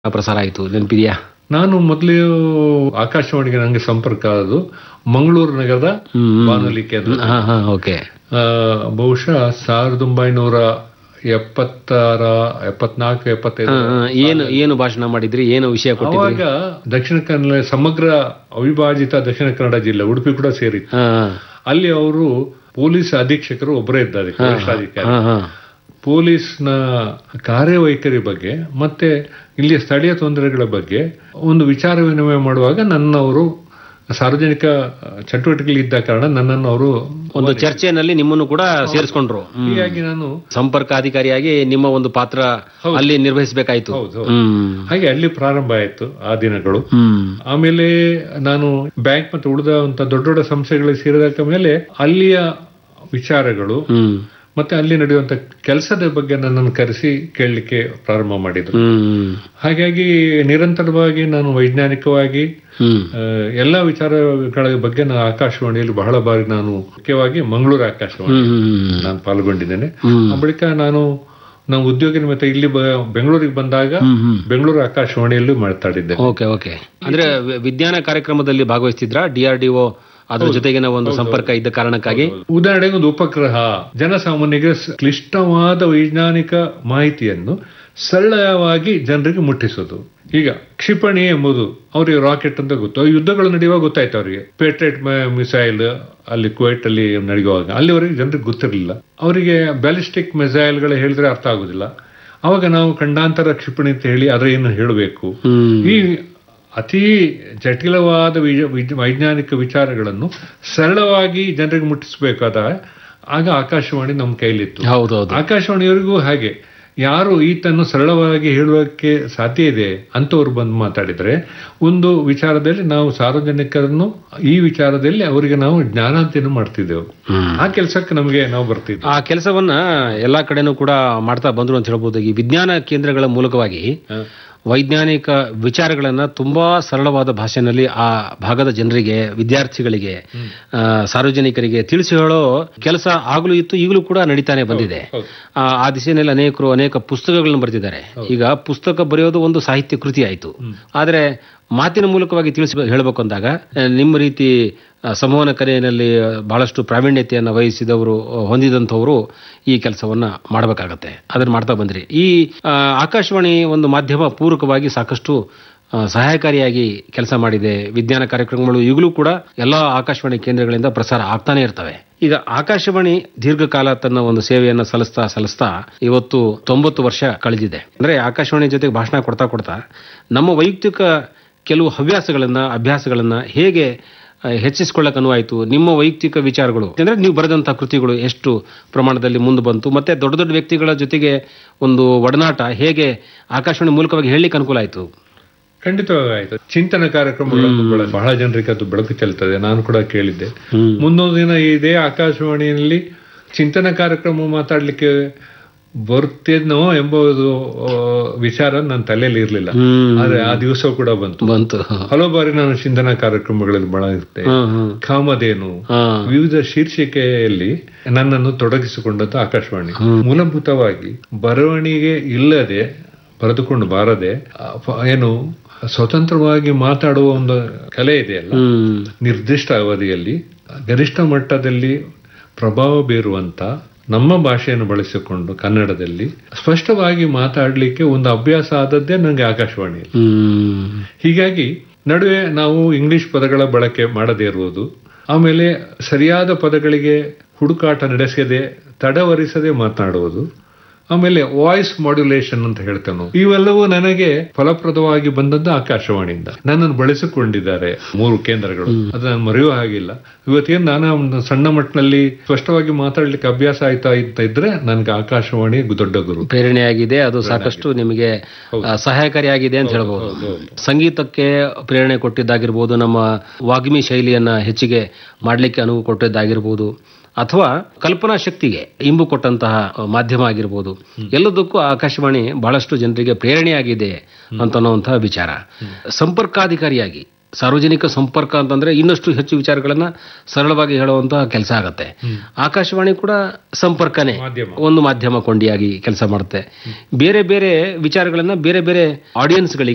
ಪ್ರಸಾರ ಆಯಿತು ನೆನಪಿದೆಯಾ ನಾನು ಮೊದಲು ಆಕಾಶವಾಣಿಗೆ ನನಗೆ ಸಂಪರ್ಕ ಆದದ್ದು ಮಂಗಳೂರು ನಗರದ ಬಾನುಲಿ ಕೇಂದ್ರ ಹಾ ಹಾ ಓಕೆ ಆ, ಬಹುಶಃ ಸಾವಿರದ ಒಂಬೈನೂರ ಎಪ್ಪತ್ತಾರ ಎಪ್ಪತ್ನಾಲ್ಕು ಎಪ್ಪತ್ತೈದು ಏನು ಏನು ಭಾಷಣ ಮಾಡಿದ್ರಿ ಏನು ವಿಷಯ ಕೊಟ್ಟಿದ್ರಿ ಅವಾಗ ದಕ್ಷಿಣ ಕನ್ನಡ ಸಮಗ್ರ ಅವಿಭಾಜಿತ ದಕ್ಷಿಣ ಕನ್ನಡ ಜಿಲ್ಲೆ ಉಡುಪಿ ಕೂಡ ಸೇರಿತ್ತು ಹಾ ಅಲ್ಲಿ ಅವರು ಪೊಲೀಸ್ ಅಧೀಕ್ಷಕರು ಒಬ್ಬರೇ ಇದ್ದಾರೆ ವರಿಷ್ಠಾಧಿಕಾರಿ ಹಾ ಹಾ ಪೊಲೀಸ್ನ ಕಾರ್ಯವೈಖರಿ ಬಗ್ಗೆ ಮತ್ತೆ ಇಲ್ಲಿಯ ಸ್ಥಳೀಯ ತೊಂದರೆಗಳ ಬಗ್ಗೆ ಒಂದು ವಿಚಾರ ವಿನಿಮಯ ಮಾಡುವಾಗ ನನ್ನವರು ಸಾರ್ವಜನಿಕ ಚಟುವಟಿಕೆಗಳಿದ್ದ ಕಾರಣ ನನ್ನನ್ನು ಅವರು ಒಂದು ಚರ್ಚೆನಲ್ಲಿ ನಿಮ್ಮನ್ನು ಕೂಡ ಸೇರಿಸ್ಕೊಂಡ್ರು ಹ್ಮ್. ಹೀಗಾಗಿ ನಾನು ಸಂಪರ್ಕ ಅಧಿಕಾರಿಯಾಗಿ ನಿಮ್ಮ ಒಂದು ಪಾತ್ರ ಅಲ್ಲಿ ನಿರ್ವಹಿಸಬೇಕಾಯ್ತು ಹೌದು ಹೌದು. ಹ್ಮ್ ಹಾಗೆ ಅಲ್ಲಿ ಪ್ರಾರಂಭ ಆಯಿತು ಆ ದಿನಗಳು ಹ್ಮ್ ಆಮೇಲೆ ನಾನು ಬ್ಯಾಂಕ್ ಮತ್ತು ಉಳಿದಂತ ದೊಡ್ಡ ದೊಡ್ಡ ಸಂಸ್ಥೆಗಳಿಗೆ ಸೇರಿದ ಮೇಲೆ ಅಲ್ಲಿಯ ವಿಚಾರಗಳು ಹ್ಮ್ ಮತ್ತೆ ಅಲ್ಲಿ ನಡೆಯುವಂತ ಕೆಲಸದ ಬಗ್ಗೆ ನನ್ನನ್ನು ಕರೆಸಿ ಕೇಳಲಿಕ್ಕೆ ಪ್ರಾರಂಭ ಮಾಡಿದ್ರು ಹ್ಮ್ ಹಾಗಾಗಿ ನಿರಂತರವಾಗಿ ನಾನು ವೈಜ್ಞಾನಿಕವಾಗಿ ಹ್ಮ್ ಆ, ಎಲ್ಲಾ ವಿಚಾರಗಳ ಬಗ್ಗೆ ನಾನು ಆಕಾಶವಾಣಿಯಲ್ಲಿ ಬಹಳ ಬಾರಿ ನಾನು ಮುಖ್ಯವಾಗಿ ಮಂಗಳೂರು ಆಕಾಶವಾಣಿ ಹ್ಮ್ ನಾನು ಪಾಲ್ಗೊಂಡಿದ್ದೇನೆ ಹ್ಮ್. ಆ ಬಳಿಕ ನಾನು ನಾವು ಉದ್ಯೋಗ ನಿಮಿತ್ತ ಇಲ್ಲಿ ಬ- ಬೆಂಗಳೂರಿಗೆ ಬಂದಾಗ ಹ್ಮ್ ಹ್ಮ್ ಬೆಂಗಳೂರು ಆಕಾಶವಾಣಿಯಲ್ಲೂ ಮಾತಾಡಿದ್ದೆ ಓಕೆ ಓಕೆ ಅಂದ್ರೆ ವಿ- ವಿಜ್ಞಾನ ಕಾರ್ಯಕ್ರಮದಲ್ಲಿ ಭಾಗವಹಿಸ್ತಿದ್ರ ಡಿ ಆರ್ ಡಿ ಒ ಅದ್ರ ಜೊತೆಗಿನ ಒಂದು ಸಂಪರ್ಕ ಇದ್ದ ಕಾರಣಕ್ಕಾಗಿ ಉದಾಹರಣೆಗೆ ಒಂದು ಉಪಗ್ರಹ ಜನಸಾಮಾನ್ಯರಿಗೆ ಸ- ಕ್ಲಿಷ್ಟವಾದ ವೈಜ್ಞಾನಿಕ ಮಾಹಿತಿಯನ್ನು ಸರಳವಾಗಿ ಜನರಿಗೆ ಮುಟ್ಟಿಸೋದು ಈಗ ಕ್ಷಿಪಣಿ ಎಂಬುದು ಅವರಿಗೆ ರಾಕೆಟ್ ಅಂತ ಗೊತ್ತು ಅವು ಯುದ್ಧಗಳು ನಡೆಯುವಾಗ ಗೊತ್ತಾಯ್ತು ಅವರಿಗೆ ಪೇಟ್ರೇಟ್ ಮಿಸೈಲ್ ಅಲ್ಲಿ ಕುವೈಟ್ ಅಲ್ಲಿ ನಡೆಯುವಾಗ ಅಲ್ಲಿವರೆಗೆ ಜನರಿಗೆ ಗೊತ್ತಿರಲಿಲ್ಲ ಅವರಿಗೆ ಬ್ಯಾಲಿಸ್ಟಿಕ್ ಮಿಸೈಲ್ಗಳು ಹೇಳಿದ್ರೆ ಅರ್ಥ ಆಗುದಿಲ್ಲ ಅವಾಗ ನಾವು ಖಂಡಾಂತರ ಕ್ಷಿಪಣಿ ಅಂತ ಹೇಳಿ ಅದರ ಏನು ಹೇಳಬೇಕು ಹ್ಮ್ ಈ ಅತಿ ಜಟಿಲವಾದ ವಿಜ- ವಿಜ- ವೈಜ್ಞಾನಿಕ ವಿಚಾರಗಳನ್ನು ಸರಳವಾಗಿ ಜನರಿಗೆ ಮುಟ್ಟಿಸಬೇಕಾದ ಆಗ ಆಕಾಶವಾಣಿ ನಮ್ಮ ಕೈಲಿತ್ತು ಹೌದೌದು ಆಕಾಶವಾಣಿಯವರಿಗೂ ಹಾಗೆ ಯಾರು ಈತನ್ನು ಸರಳವಾಗಿ ಹೇಳುವಕ್ಕೆ ಸಾಧ್ಯ ಇದೆ ಅಂತವ್ರು ಬಂದು ಮಾತಾಡಿದ್ರೆ ಒಂದು ವಿಚಾರದಲ್ಲಿ ನಾವು ಸಾರ್ವಜನಿಕರನ್ನು ಈ ವಿಚಾರದಲ್ಲಿ ಅವರಿಗೆ ನಾವು ಜ್ಞಾನಾಂತಿಯನ್ನು ಮಾಡ್ತಿದ್ದೆವು ಹ್ಮ್. ಆ ಕೆಲಸಕ್ಕೆ ನಮಗೆ ನಾವು ಬರ್ತಿದ್ವಿ ಆ ಕೆಲಸವನ್ನ ಎಲ್ಲಾ ಕಡೆನೂ ಕೂಡ ಮಾಡ್ತಾ ಬಂದ್ರು ಅಂತ ಹೇಳ್ಬೋದು ಈ ವಿಜ್ಞಾನ ಕೇಂದ್ರಗಳ ಮೂಲಕವಾಗಿ ವೈಜ್ಞಾನಿಕ ವಿಚಾರಗಳನ್ನ ತುಂಬಾ ಸರಳವಾದ ಭಾಷೆನಲ್ಲಿ ಆ ಭಾಗದ ಜನರಿಗೆ ವಿದ್ಯಾರ್ಥಿಗಳಿಗೆ ಆ, ಸಾರ್ವಜನಿಕರಿಗೆ ತಿಳಿಸಿ ಹೇಳೋ ಕೆಲಸ ಆಗಲೂ ಇತ್ತು ಈಗಲೂ ಕೂಡ ನಡೀತಾನೆ ಬಂದಿದೆ ಹೌದು. ಆ ಆ ದಿಶೆಯಲ್ಲಿ ಅನೇಕರು ಅನೇಕ ಪುಸ್ತಕಗಳನ್ನು ಬರೆದಿದ್ದಾರೆ ಈಗ ಪುಸ್ತಕ ಬರೆಯೋದು ಒಂದು ಸಾಹಿತ್ಯ ಕೃತಿ ಆಯಿತು ಆದರೆ ಮಾತಿನ ಮೂಲಕವಾಗಿ ತಿಳಿಸಿ ಹೇಳಬೇಕು ಅಂದಾಗ ಆ, ನಿಮ್ಮ ರೀತಿ ಆ, ಸಂವಹನ ಕಲೆಯಲ್ಲಿ ಬಹಳಷ್ಟು ಪ್ರಾವೀಣ್ಯತೆಯನ್ನು ವಹಿಸಿದವರು ಆ, ಹೊಂದಿದಂಥವರು ಈ ಕೆಲಸವನ್ನ ಮಾಡಬೇಕಾಗತ್ತೆ ಅದನ್ನ ಮಾಡ್ತಾ ಬಂದ್ರಿ ಈ ಆ, ಆಕಾಶವಾಣಿ ಒಂದು ಮಾಧ್ಯಮ ಪೂರಕವಾಗಿ ಸಾಕಷ್ಟು ಆ, ಸಹಾಯಕಾರಿಯಾಗಿ ಕೆಲಸ ಮಾಡಿದೆ ವಿಜ್ಞಾನ ಕಾರ್ಯಕ್ರಮಗಳು ಈಗಲೂ ಕೂಡ ಎಲ್ಲ ಆಕಾಶವಾಣಿ ಕೇಂದ್ರಗಳಿಂದ ಪ್ರಸಾರ ಆಗ್ತಾನೆ ಇರ್ತವೆ ಈಗ ಆಕಾಶವಾಣಿ ದೀರ್ಘಕಾಲ ತನ್ನ ಒಂದು ಸೇವೆಯನ್ನು ಸಲ್ಲಿಸ್ತಾ ಸಲ್ಲಿಸ್ತಾ ಇವತ್ತು ತೊಂಬತ್ತು ವರ್ಷ ಕಳೆದಿದೆ ಅಂದ್ರೆ ಆಕಾಶವಾಣಿ ಜೊತೆಗೆ ಭಾಷಣ ಕೊಡ್ತಾ ಕೊಡ್ತಾ ನಮ್ಮ ವೈಯಕ್ತಿಕ ಕೆಲವು ಹವ್ಯಾಸಗಳನ್ನ ಅಭ್ಯಾಸಗಳನ್ನ ಹೇಗೆ ಆ, ಹೆಚ್ಚಿಸಿಕೊಳ್ಳಕ್ ಅನುವಾಯಿತು ನಿಮ್ಮ ವೈಯಕ್ತಿಕ ವಿಚಾರಗಳು ಅಂದ್ರೆ ನೀವು ಬರೆದಂತಹ ಕೃತಿಗಳು ಎಷ್ಟು ಪ್ರಮಾಣದಲ್ಲಿ ಮುಂದೆ ಬಂತು ಮತ್ತೆ ದೊಡ್ಡ ದೊಡ್ಡ ವ್ಯಕ್ತಿಗಳ ಜೊತೆಗೆ ಒಂದು ಒಡನಾಟ ಹೇಗೆ ಆಕಾಶವಾಣಿ ಮೂಲಕವಾಗಿ ಹೇಳಲಿಕ್ಕೆ ಅನುಕೂಲ ಆಯಿತು ಖಂಡಿತವಾಗಿ ಆಯ್ತು ಚಿಂತನ ಕಾರ್ಯಕ್ರಮಗಳನ್ನು ಬೆಳ- ಬಹಳ ಜನರಿಗೆ ಅದು ಬೆಳಕು ಚೆಲ್ತದೆ ನಾನು ಕೂಡ ಕೇಳಿದ್ದೆ ಮುಂದೊಂದು ದಿನ ಇದೇ ಆಕಾಶವಾಣಿಯಲ್ಲಿ ಚಿಂತನ ಕಾರ್ಯಕ್ರಮ ಮಾತಾಡ್ಲಿಕ್ಕೆ ಬರ್ತೇನೋ ಎಂಬುದು ಆ, ವಿಚಾರ ನನ್ನ ತಲೆಯಲ್ಲಿ ಇರಲಿಲ್ಲ ಹ್ಮ್ ಆದ್ರೆ ಆ ದಿವಸ ಕೂಡ ಬಂತು ಬಂತು ಹಲವು ಬಾರಿ ನಾನು ಚಿಂತನ ಕಾರ್ಯಕ್ರಮಗಳಲ್ಲಿ ಬಳಸಿದ್ದೆ ಹ್ಮ್ ಹ್ಮ್ ಕಾಮಧೇನು ಹಾ ವಿವಿಧ ಶೀರ್ಷಿಕೆಯಲ್ಲಿ ನನ್ನನ್ನು ತೊಡಗಿಸಿಕೊಂಡದ್ದು ಆಕಾಶವಾಣಿ ಮೂಲಭೂತವಾಗಿ ಬರವಣಿಗೆ ಇಲ್ಲದೆ ಬರೆದುಕೊಂಡು ಬಾರದೆ ಆ, ಪ- ಏನು ಸ್ವತಂತ್ರವಾಗಿ ಮಾತಾಡುವ ಒಂದು ಕಲೆ ಇದೆಯಲ್ಲ ಹ್ಮ್ ನಿರ್ದಿಷ್ಟ ಅವಧಿಯಲ್ಲಿ ಗರಿಷ್ಠ ಮಟ್ಟದಲ್ಲಿ ಪ್ರಭಾವ ಬೀರುವಂತ ನಮ್ಮ ಭಾಷೆಯನ್ನು ಬಳಸಿಕೊಂಡು ಕನ್ನಡದಲ್ಲಿ ಸ್ಪಷ್ಟವಾಗಿ ಮಾತಾಡಲಿಕ್ಕೆ ಒಂದು ಅಭ್ಯಾಸ ಆದದ್ದೇ ನನಗೆ ಆಕಾಶವಾಣಿಯಲ್ಲಿ ಹ್ಮ್ ಹೀಗಾಗಿ ನಡುವೆ ನಾವು ಇಂಗ್ಲಿಷ್ ಪದಗಳ ಬಳಕೆ ಮಾಡದೇ ಇರುವುದು ಆಮೇಲೆ ಸರಿಯಾದ ಪದಗಳಿಗೆ ಹುಡುಕಾಟ ನಡೆಸದೆ ತಡವರಿಸದೆ ಮಾತನಾಡುವುದು ಆಮೇಲೆ ವಾಯ್ಸ್ ಮಾಡ್ಯುಲೇಷನ್ ಅಂತ ಹೇಳ್ತೇವೆ ನಾವು ಇವೆಲ್ಲವೂ ನನಗೆ ಫಲಪ್ರದವಾಗಿ ಬಂದದ್ದು ಆಕಾಶವಾಣಿಯಿಂದ ನನ್ನನ್ನು ಬಳಸಿಕೊಂಡಿದ್ದಾರೆ ಮೂರು ಕೇಂದ್ರಗಳು ಅದು ನಾನು ಮರೆಯುವ ಹಾಗಿಲ್ಲ ಇವತ್ತೇನು ನಾನು ಒಂದು ಸಣ್ಣ ಮಟ್ಟಿನಲ್ಲಿ ಸ್ಪಷ್ಟವಾಗಿ ಮಾತಾಡ್ಲಿಕ್ಕೆ ಅಭ್ಯಾಸ ಆಯ್ತಾ ಅಂತ ಇದ್ರೆ ನನಗೆ ಆಕಾಶವಾಣಿ ದೊಡ್ಡ ಗುರು ಪ್ರೇರಣೆಯಾಗಿದೆ ಅದು ಸಾಕಷ್ಟು ನಿಮಗೆ ಆ, ಸಹಾಯಕಾರಿಯಾಗಿದೆ ಅಂತ ಹೇಳ್ಬೋದು ಸಂಗೀತಕ್ಕೆ ಪ್ರೇರಣೆ ಕೊಟ್ಟಿದ್ದಾಗಿರ್ಬೋದು ನಮ್ಮ ವಾಗ್ಮಿ ಶೈಲಿಯನ್ನ ಹೆಚ್ಚಿಗೆ ಮಾಡಲಿಕ್ಕೆ ಅನುವು ಕೊಟ್ಟಿದ್ದಾಗಿರ್ಬೋದು ಅಥವಾ ಕಲ್ಪನಾ ಶಕ್ತಿಗೆ ಇಂಬು ಕೊಟ್ಟಂತಹ ಮಾಧ್ಯಮ ಆಗಿರ್ಬೋದು ಎಲ್ಲದಕ್ಕೂ ಆಕಾಶವಾಣಿ ಬಹಳಷ್ಟು ಜನರಿಗೆ ಪ್ರೇರಣೆಯಾಗಿದೆ ಅಂತ ಅನ್ನುವಂತಹ ವಿಚಾರ ಸಂಪರ್ಕಾಧಿಕಾರಿಯಾಗಿ ಸಾರ್ವಜನಿಕ ಸಂಪರ್ಕ ಅಂತಂದ್ರೆ ಇನ್ನಷ್ಟು ಹೆಚ್ಚು ವಿಚಾರಗಳನ್ನ ಸರಳವಾಗಿ ಹೇಳುವಂತಹ ಕೆಲಸ ಆಗತ್ತೆ ಆಕಾಶವಾಣಿ ಕೂಡ ಸಂಪರ್ಕನೇ ಮಾಧ್ಯಮ. ಒಂದು ಮಾಧ್ಯಮ ಕೊಂಡಿಯಾಗಿ ಕೆಲಸ ಮಾಡುತ್ತೆ ಬೇರೆ ಬೇರೆ ವಿಚಾರಗಳನ್ನ ಬೇರೆ ಬೇರೆ ಆಡಿಯನ್ಸ್ಗಳಿಗೆ